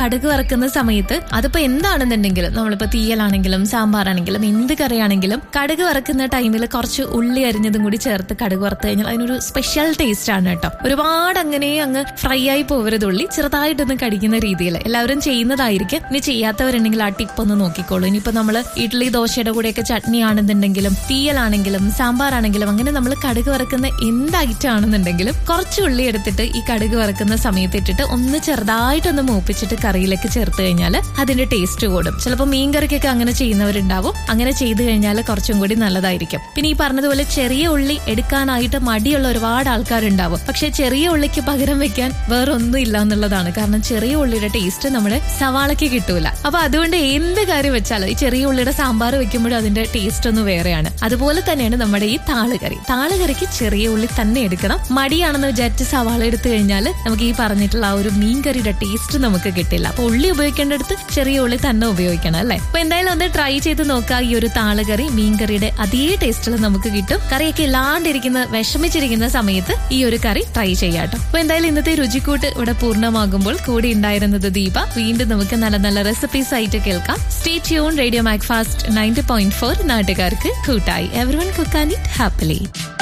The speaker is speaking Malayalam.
കടുക് വറക്കുന്ന സമയത്ത് അതിപ്പോ എന്താണെന്നുണ്ടെങ്കിലും നമ്മളിപ്പോ തീയലാണെങ്കിലും സാമ്പാറാണെങ്കിലും എന്ത് കറിയാണെങ്കിലും കടുക് വറക്കുന്ന ടൈമിൽ കുറച്ച് ഉള്ളി അരിഞ്ഞതും കൂടി ചേർത്ത് കടുക് വറുത്ത് കഴിഞ്ഞാൽ അതിനൊരു സ്പെഷ്യൽ ടേസ്റ്റ് ആണ് കേട്ടോ ഒരുപാട് അങ്ങനെ അങ്ങ് ഫ്രൈ ആയി പോകരുത് ഉള്ളി ചെറുതായിട്ടൊന്ന് കടിക്കുന്ന രീതിയിൽ എല്ലാവരും ചെയ്യുന്നതായിരിക്കും ഇനി ചെയ്യാത്തവരുണ്ടെങ്കിൽ ആ ടിപ്പ് ഒന്ന് നോക്കിക്കോളൂ ഇനിയിപ്പോ നമ്മൾ ഇഡ്ഡലി ദോശയുടെ കൂടെയൊക്കെ ചട്നി ആണെന്നുണ്ടെങ്കിലും തീയലാണെങ്കിലും സാമ്പാറാണെങ്കിലും അങ്ങനെ നമ്മൾ കടുക് വറക്കുന്ന എന്ത് ഐറ്റം ആണെന്നുണ്ടെങ്കിലും കുറച്ച് ഉള്ളി എടുത്തിട്ട് ഈ കടുക് വറക്കുന്ന സമയത്ത് ഇട്ടിട്ട് ഒന്ന് ചെറുതായിട്ടൊന്ന് മൂപ്പിച്ചിട്ട് കറിയിലേക്ക് ചേർത്ത് കഴിഞ്ഞാൽ അതിന്റെ ടേസ്റ്റ് കൂടും ചിലപ്പോൾ മീൻ കറിക്കൊക്കെ അങ്ങനെ ചെയ്യുന്നവരുണ്ടാവും അങ്ങനെ ചെയ്തു കഴിഞ്ഞാൽ കുറച്ചും കൂടി നല്ലതായിരിക്കും പിന്നെ ഈ പറഞ്ഞതുപോലെ ചെറിയ ഉള്ളി എടുക്കാനായിട്ട് മടിയുള്ള ഒരുപാട് ആൾക്കാരുണ്ടാവും പക്ഷെ ചെറിയ ഉള്ളിക്ക് പകരം വെക്കാൻ വേറൊന്നും ഇല്ല എന്നുള്ളതാണ് കാരണം ചെറിയ ഉള്ളിയുടെ ടേസ്റ്റ് നമ്മുടെ സവാളയ്ക്ക് കിട്ടൂല അപ്പൊ അതുകൊണ്ട് എന്ത് കറി വെച്ചാലും ഈ ചെറിയ ഉള്ളിയുടെ സാമ്പാർ വെക്കുമ്പോഴും അതിന്റെ ടേസ്റ്റ് ഒന്ന് വേറെയാണ് അതുപോലെ തന്നെയാണ് നമ്മുടെ ഈ താളുകറി താളുകറിക്ക് ചെറിയ ഉള്ളി തന്നെ എടുക്കണം മടിയാണെന്ന് വിചാരിച്ച് സവാള എടുത്തു കഴിഞ്ഞാൽ നമുക്ക് ഈ പറഞ്ഞിട്ടുള്ള ആ ഒരു മീൻ കറിയുടെ ടേസ്റ്റ് നമുക്ക് കിട്ടില്ല അപ്പൊ ഉള്ളി ഉപയോഗിക്കേണ്ടടുത്ത് ചെറിയ ഉള്ളി തന്നെ ഉപയോഗിക്കണം അല്ലെ അപ്പൊ എന്തായാലും ഒന്ന് ട്രൈ ചെയ്ത് നോക്കുക ഈ ഒരു താളുകറി മീൻ കറിയുടെ അതേ ടേസ്റ്റിൽ നമുക്ക് കിട്ടും കറിയൊക്കെ ഇല്ലാണ്ടിരിക്കുന്ന വിഷമിച്ചിരിക്കുന്ന സമയത്ത് ഈ ഒരു കറി ട്രൈ ചെയ്യാട്ടോ അപ്പൊ എന്തായാലും ഇന്നത്തെ രുചിക്കൂട്ട് ഇവിടെ പൂർണ്ണമാകുമ്പോൾ കൂടി ഉണ്ടായിരുന്നത് ദീപ വീണ്ടും നമുക്ക് നല്ല നല്ല റെസിപ്പീസ് ആയിട്ട് കേൾക്കാം stay tune radio Mac Fast ninety point four നാട്ടുകാർക്ക് കൂട്ടായി every one cook and eat happily